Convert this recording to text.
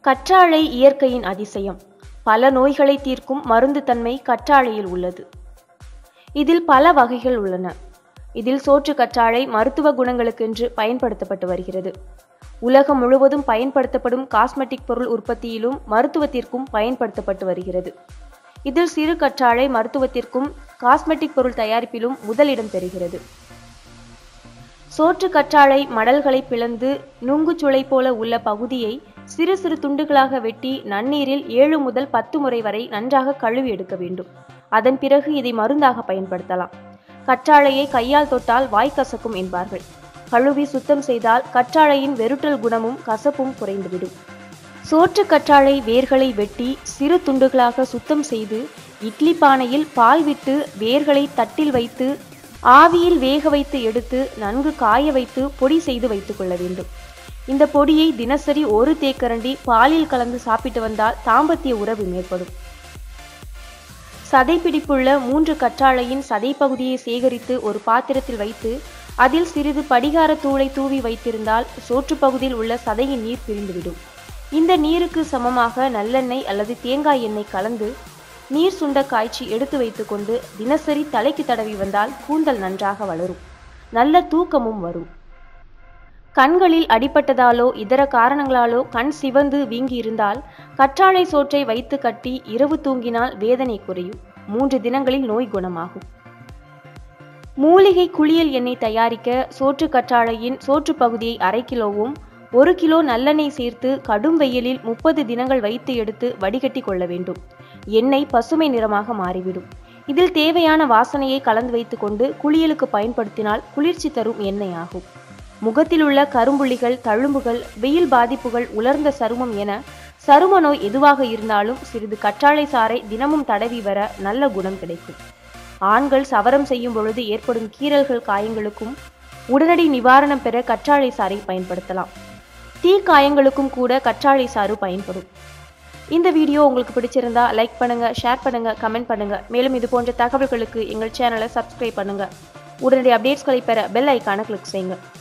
கற்றாழை இயற்கையின் அதிசயம் பல நோய்களை தீர்க்கும் மருந்து தன்மை கற்றாழையில் உள்ளது இதில் பல வகைகள் உள்ளன இதில் சோற்று கற்றாழை மருத்துவ குணங்களுக்கென்று பயன்படுத்தப்பட்டு வருகிறது உலகம் முழுவதும் பயன்படுத்தப்படும் காஸ்மெட்டிக் பொருள் உற்பத்தியிலும் மருத்துவத்திற்கும் பயன்படுத்தப்பட்டு வருகிறது இதில் சிறு கற்றாழை மருத்துவத்திற்கும் காஸ்மெட்டிக் பொருள் தயாரிப்பிலும் முதலிடம் பெறுகிறது சோற்று கற்றாழை மடல்களை பிளந்து நுங்குச்சுளை போல உள்ள பகுதியை சிறு சிறு துண்டுகளாக வெட்டி நன்னீரில் ஏழு முதல் பத்து முறை வரை நன்றாக கழுவி எடுக்க வேண்டும் அதன் பிறகு இதை மருந்தாக பயன்படுத்தலாம் கற்றாழையை கையால் தொட்டால் வாய் கசக்கும் என்பார்கள் கழுவி சுத்தம் செய்தால் கற்றாழையின் வெருட்டல் குணமும் கசப்பும் குறைந்துவிடும் சோற்று கற்றாழை வேர்களை வெட்டி சிறு துண்டுகளாக சுத்தம் செய்து இட்லி பானையில் பால் விட்டு வேர்களை தட்டில் வைத்து ஆவியில் வேக வைத்து எடுத்து நன்கு காய வைத்து பொடி செய்து வைத்துக் கொள்ள வேண்டும் இந்த பொடியை தினசரி ஒரு தேக்கரண்டி பாலில் கலந்து சாப்பிட்டு வந்தால் தாம்பத்திய உறவு மேற்படும் சதைப்பிடிப்புள்ள மூன்று கற்றாழையின் சதைப்பகுதியை சேகரித்து ஒரு பாத்திரத்தில் வைத்து அதில் சிறிது படிகார தூளை தூவி வைத்திருந்தால் சோற்று பகுதியில் உள்ள சதையின் நீர் பிரிந்துவிடும் இந்த நீருக்கு சமமாக நல்லெண்ணெய் அல்லது தேங்காய் எண்ணெய் கலந்து நீர் சுண்ட காய்ச்சி எடுத்து வைத்துக்கொண்டு தினசரி தலைக்கு தடவி வந்தால் கூந்தல் நன்றாக வளரும் நல்ல தூக்கமும் வரும் கண்களில் அடிபட்டதாலோ இதர காரணங்களாலோ கண் சிவந்து வீங்கி இருந்தால் கற்றாழை சோற்றை வைத்து கட்டி இரவு தூங்கினால் வேதனை குறையும் மூன்று தினங்களில் நோய் குணமாகும் மூலிகை குளியல் எண்ணெய் தயாரிக்க சோற்று கற்றாழையின் சோற்று பகுதியை அரை கிலோவும் ஒரு கிலோ நல்லெண்ணெய் சேர்த்து கடும் வெயிலில் முப்பது தினங்கள் வைத்து எடுத்து வடிகட்டி கொள்ள வேண்டும் எண்ணெய் பசுமை நிறமாக மாறிவிடும் இதில் தேவையான வாசனையை கலந்து வைத்துக்கொண்டு குளியலுக்கு பயன்படுத்தினால் குளிர்ச்சி தரும் எண்ணெய் ஆகும் முகத்தில் உள்ள கரும்புள்ளிகள் தழும்புகள் வெயில் பாதிப்புகள் உலர்ந்த சருமம் என சரும நோய் எதுவாக இருந்தாலும் சிறிது கற்றாழை சாறை தினமும் தடவி வர நல்ல குணம் கிடைக்கும் ஆண்கள் சவரம் செய்யும் பொழுது ஏற்படும் கீறல்கள் காயங்களுக்கும் உடனடி நிவாரணம் பெற கற்றாழை சாறை பயன்படுத்தலாம் தீ காயங்களுக்கும் கூட கற்றாழை சாறு பயன்படும் இந்த வீடியோ உங்களுக்கு பிடிச்சிருந்தா லைக் பண்ணுங்க ஷேர் பண்ணுங்க கமெண்ட் பண்ணுங்க மேலும் இது போன்ற தகவல்களுக்கு எங்கள் சேனலை சப்ஸ்கிரைப் பண்ணுங்க உடனடி அப்டேட்ஸ்களை பெற பெல் ஐக்கானை கிளிக் செய்யுங்க